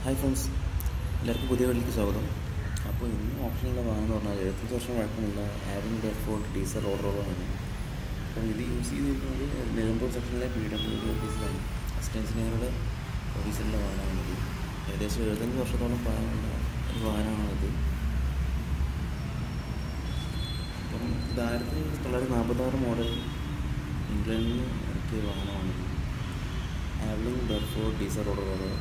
hi friends എല്ലാവർക്കും പുതിയ വീട്ടിലേക്ക് സ്വാഗതം അപ്പോൾ ഇന്ന് ഓപ്ഷനുള്ള വാഹനം എന്ന് പറഞ്ഞാൽ എഴുപത്തഞ്ച് വർഷം വഴക്കമുള്ള ആവിൻ ഡെഫോർട്ട് ഡീസൽ റോഡ് റോഡാണ് അപ്പോൾ ഇത് യൂസ് ചെയ്തിരിക്കുന്നത് നിലമ്പൂർ സെക്ഷനിലെ പി ഡബ്ല്യു ഡി ഓഫീസിലാണ് അസിസ്റ്റൻറ്റ് എഞ്ചിനീയറുടെ ഓഫീസിലുള്ള വാഹനമാണിത് ഏകദേശം എഴുപത്തഞ്ച് വർഷത്തോളം പ്രായമുള്ള ഒരു വാഹനമാണിത് അപ്പം ഇത് ആയിരത്തി തൊള്ളായിരത്തി നാൽപ്പത്താറ് മോഡൽ ഇംഗ്ലണ്ടിൽ നിന്ന് ഇറക്കിയ വാഹനമാണിത് Aveling Barford diesel road road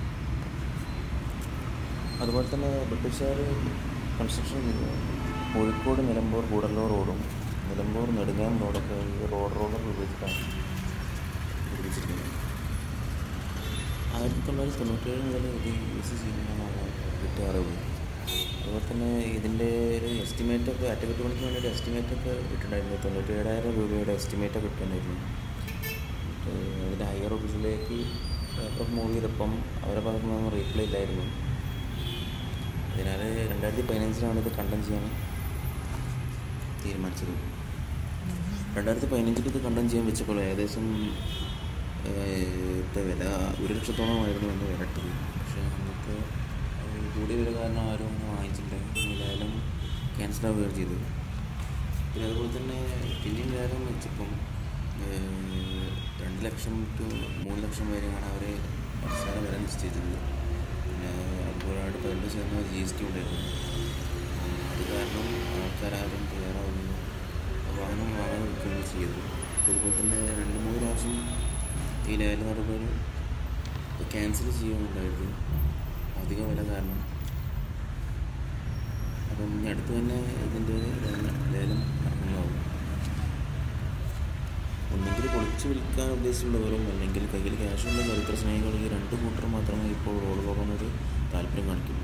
അതുപോലെ തന്നെ ബ്രിട്ടീഷുകാർ കൺസ്ട്രക്ഷൻ ചെയ്തു കോഴിക്കോട് നിലമ്പൂർ കൂടല്ലൂർ റോഡും നിലമ്പൂർ നെടുങ്ങാം റോഡൊക്കെ ഈ റോഡ് റോഡർ ഉപയോഗിച്ചിട്ടാണ് നിർമ്മിച്ചിരിക്കുന്നത് ആയിരത്തി തൊള്ളായിരത്തി തൊണ്ണൂറ്റേഴ് മുതൽ ഇത് യൂസ് ചെയ്യുന്നതാണ് കിട്ടിയ അറിവ് അതുപോലെ തന്നെ ഇതിൻ്റെ ഒരു എസ്റ്റിമേറ്റൊക്കെ അറ്റകുറ്റപ്പണിക്ക് വേണ്ടി ഒരു എസ്റ്റിമേറ്റൊക്കെ ഇട്ടിട്ടുണ്ടായിരുന്നു തൊണ്ണൂറ്റേഴായിരം രൂപയുടെ എസ്റ്റിമേറ്റൊക്കെ ഇട്ടിട്ടുണ്ടായിരുന്നു അതിൻ്റെ ഹയർ ഓഫീസിലേക്ക് പേപ്പർ മൂവ് ചെയ്തപ്പം അവരുടെ ഭാഗത്തു നിന്നൊന്നും റീപ്ലൈ ഇല്ലായിരുന്നു അതിനാൽ രണ്ടായിരത്തി പതിനഞ്ചിലാണ് ഇത് കണ്ടം ചെയ്യാൻ തീരുമാനിച്ചത് രണ്ടായിരത്തി പതിനഞ്ചിൽ ഇത് കണ്ടം ചെയ്യാൻ വെച്ചപ്പോൾ ഏകദേശം ഇത്തെ വില ഒരു ലക്ഷത്തോളമായിരുന്നു എന്ന് വില ഇട്ടത് പക്ഷേ അന്നത്തെ കൂടിയ വില കാരണം ആരും അങ്ങനെ വാങ്ങിച്ചില്ല എന്തായാലും ക്യാൻസൽ ആവുകയാണ് ചെയ്തത് പിന്നെ അതുപോലെ തന്നെ പിന്നെയും കാര്യം വെച്ചപ്പം രണ്ട് ലക്ഷം ടു മൂന്ന് ലക്ഷം വരെയാണ് അവർ അവസാന വില നിശ്ചയിച്ചത് പിന്നെ അതുകൂടാണ്ട് പതിനെട്ട് ശതമാനം ജി എസ് ടി ഉണ്ടായിരുന്നു അത് കാരണം ആൾക്കാരും തയ്യാറാവുന്നു വാഹനം വാങ്ങാൻ നിൽക്കുകയും ചെയ്തു അതുപോലെ തന്നെ രണ്ട് മൂന്ന് പ്രാവശ്യം ഈ ലേല നടപടി ക്യാൻസൽ ചെയ്യുന്നുണ്ടായിരുന്നു അധിക വില കാരണം അപ്പം ഇനി അടുത്ത് തന്നെ ഇതിൻ്റെ ലേലം നടക്കുന്നതാവും ഒന്നെങ്കിൽ പൊളിച്ച് വിൽക്കാൻ ഉദ്ദേശിച്ചുള്ളവരും അല്ലെങ്കിൽ കയ്യിൽ ക്യാഷുള്ള ചരിത്ര സ്നേഹികൾ ഈ രണ്ട് കൂട്ടർ മാത്രമേ ഇപ്പോൾ റോഡ് പോകുന്നത് താല്പര്യം കാണിക്കുള്ളൂ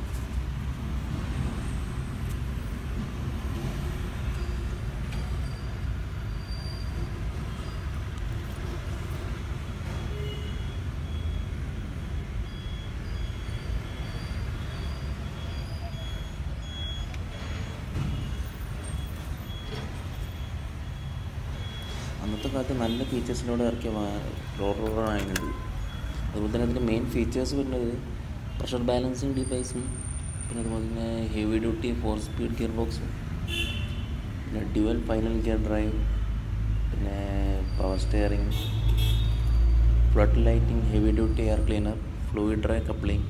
അന്നത്തെ കാലത്ത് നല്ല ഫീച്ചേഴ്സിലൂടെ ഇറക്കിയ റോഡ് റോഡറായിരുന്നത് അതുപോലെ തന്നെ അതിൻ്റെ മെയിൻ ഫീച്ചേഴ്സ് വരുന്നത് പ്രഷർ ബാലൻസിങ് ഡിവൈസും പിന്നെ അതുപോലെ തന്നെ heavy duty four speed gear ബോക്സും പിന്നെ ഡ്യുവൽ ഫൈനൽ ഗിയർ ഡ്രൈവ് പിന്നെ power steering flood lighting heavy duty air cleaner fluid dry coupling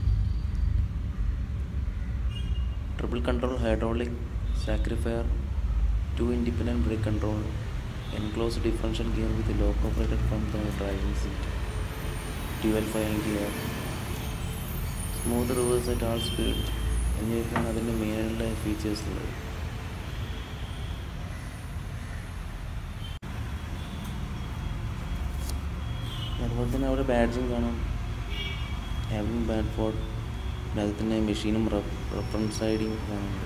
triple control hydraulic scarifier two independent brake control enclosed differential gear with a lock operated from the driving seat, dual final gear, smooth reverse at all speed എന്നിവയൊക്കെയാണ് അതിൻ്റെ മെയിനായിട്ടുള്ള features ഉള്ളത് അതുപോലെ തന്നെ അവിടെ badging കാണാം having bad Ford പിന്നെ അതിൽ തന്നെ മെഷീനും റെഫറൻസ് സൈഡിങ് കാണുന്നുണ്ട്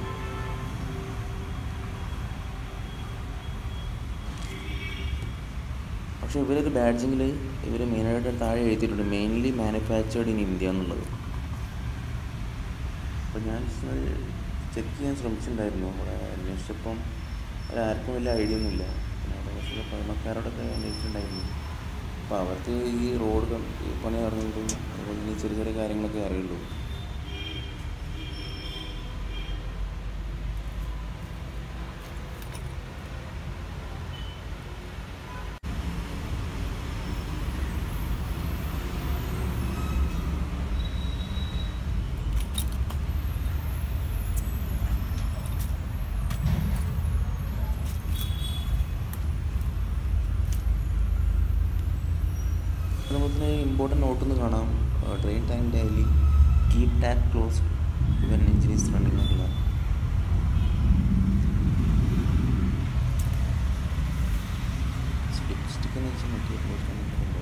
പക്ഷേ ഇവരൊരു ബാഡ്ജിങ്ങിൽ ഇവർ മെയിനായിട്ട് താഴെ എഴുതിയിട്ടുണ്ട് മെയിൻലി മാനുഫാക്ചേർഡ് ഇൻ ഇന്ത്യ എന്നുള്ളത് അപ്പോൾ ഞാൻ ചെക്ക് ചെയ്യാൻ ശ്രമിച്ചിട്ടുണ്ടായിരുന്നു അവിടെ അന്വേഷിച്ചപ്പം അവരാർക്കും വലിയ ഐഡിയ ഒന്നുമില്ല പിന്നെ അവിടെ കുറച്ച് പഴമക്കാരോടൊക്കെ അന്വേഷിച്ചിട്ടുണ്ടായിരുന്നു അപ്പോൾ അവർക്ക് ഈ റോഡ് പണി അറിഞ്ഞിട്ടും അതുപോലെ തന്നെ ചെറിയ ചെറിയ കാര്യങ്ങളൊക്കെ അറിയുള്ളൂ അതുപോലെ തന്നെ ഇമ്പോർട്ടൻ്റ് നോട്ടൊന്ന് കാണാം train time daily keep tap close when engine is running എന്നുള്ള സ്റ്റിക്ക് സ്റ്റിക്ക് എന്ന് വെച്ചാൽ നോക്കി ക്ലോസ് പണിയിട്ടുണ്ടോ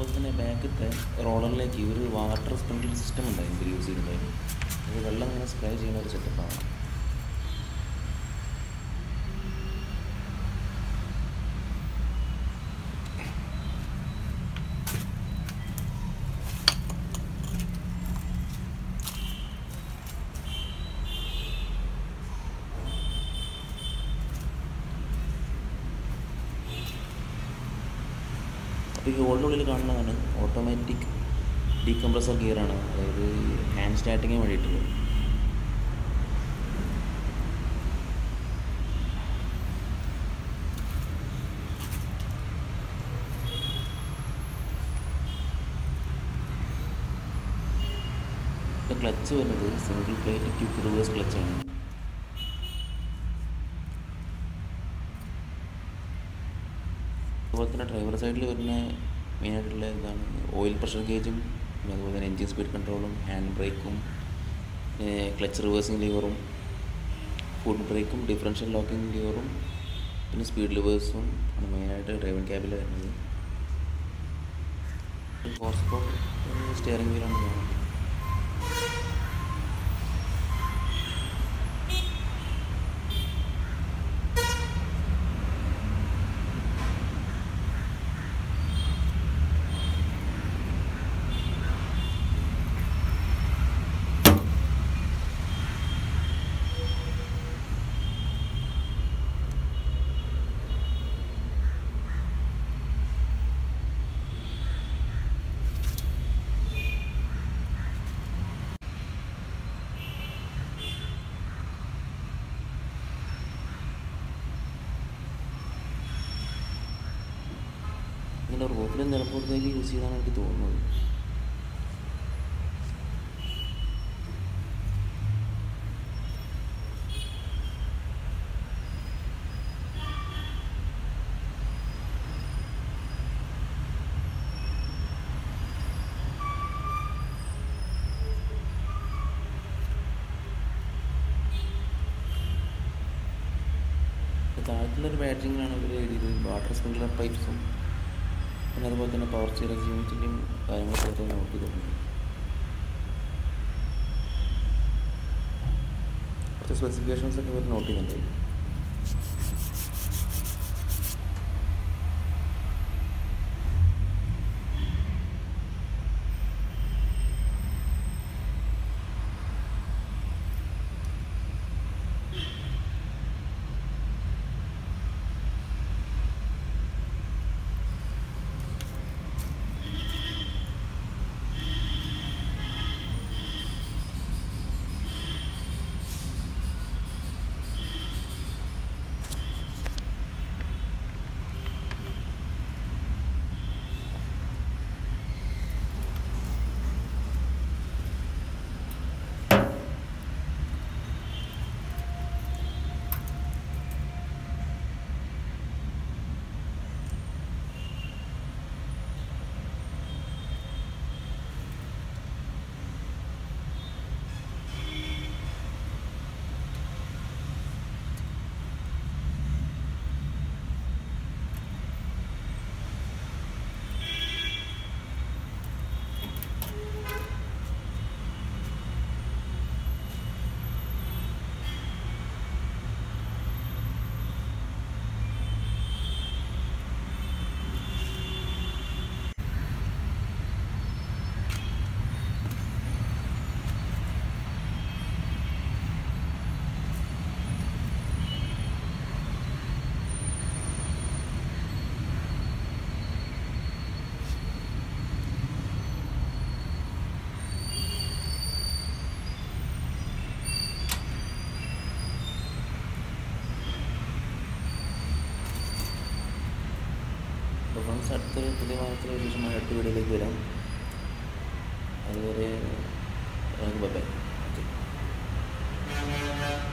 അതുപോലെ തന്നെ ബാക്കത്തെ റോളറിലേക്ക് ഒരു വാട്ടർ സ്പ്രിങ്ക്ലർ സിസ്റ്റം ഉണ്ടായിരുന്നു ഇതിൽ യൂസ് ചെയ്തിട്ടുണ്ടായിരുന്നു അത് വെള്ളം ഇങ്ങനെ സ്പ്രേ ചെയ്യുന്ന ഒരു സെറ്റപ്പാണ് അപ്പോൾ ഈ ഹോളിനുള്ളിൽ കാണുന്നതാണ് ഓട്ടോമാറ്റിക് ഡീകംപ്രസർ ഗിയറാണ് അതായത് ഹാൻഡ് സ്റ്റാർട്ടിങ്ങിന് വേണ്ടിയിട്ടുള്ളത് ക്ലച്ച് വരുന്നത് സിംഗിൾ പ്ലേറ്റ് ക്വിക്ക് റിവേഴ്സ് ക്ലച്ചാണ് അതുപോലെ തന്നെ ഡ്രൈവർ സൈഡിൽ വരുന്ന മെയിനായിട്ടുള്ള ഇതാണ് ഓയിൽ പ്രഷർ ഗേജും പിന്നെ അതുപോലെ തന്നെ എൻജിൻ സ്പീഡ് കൺട്രോളും ഹാൻഡ് ബ്രേക്കും ക്ലച്ച് റിവേഴ്സിങ് ലിവറും ഫുഡ് ബ്രേക്കും ഡിഫറൻഷ്യൽ ലോക്കിംഗ് ലിവറും പിന്നെ സ്പീഡ് ലിവേഴ്സും ആണ് മെയിനായിട്ട് ഡ്രൈവിംഗ് ക്യാബിൽ വരുന്നത് ഹോർസ് പവർ സ്റ്റിയറിംഗ് വീലാണ് കാണുന്നത് ഇങ്ങനെ റോഡിൽ നിലപ്പുറത്തേക്ക് യൂസ് ചെയ്താണ് എനിക്ക് തോന്നുന്നത് താഴത്തുള്ളൊരു ബാറ്ററിങ്ങിലാണ് ഇവർ എഴുതിയത് വാട്ടർ സ്പ്രിങ്ക്ലർ പൈപ്സും പിന്നെ അതുപോലെ തന്നെ പവർ സ്റ്റീറേജ് യൂണിറ്റിൻ്റെയും കാര്യങ്ങളൊക്കെ നോട്ട് ചെയ്തിട്ടുണ്ട് കുറച്ച് സ്പെസിഫിക്കേഷൻസ് ഒക്കെ ഇവർ നോട്ട് ചെയ്യുന്നുണ്ട് അപ്പോൾ ഫ്രണ്ട്സ് അടുത്തൊരു പുതിയ വാർത്തയുടെ വിശേഷമായ അടുത്ത വീഡിയോയിലേക്ക് വരാം അതുവരെ ബൈ ഓക്കെ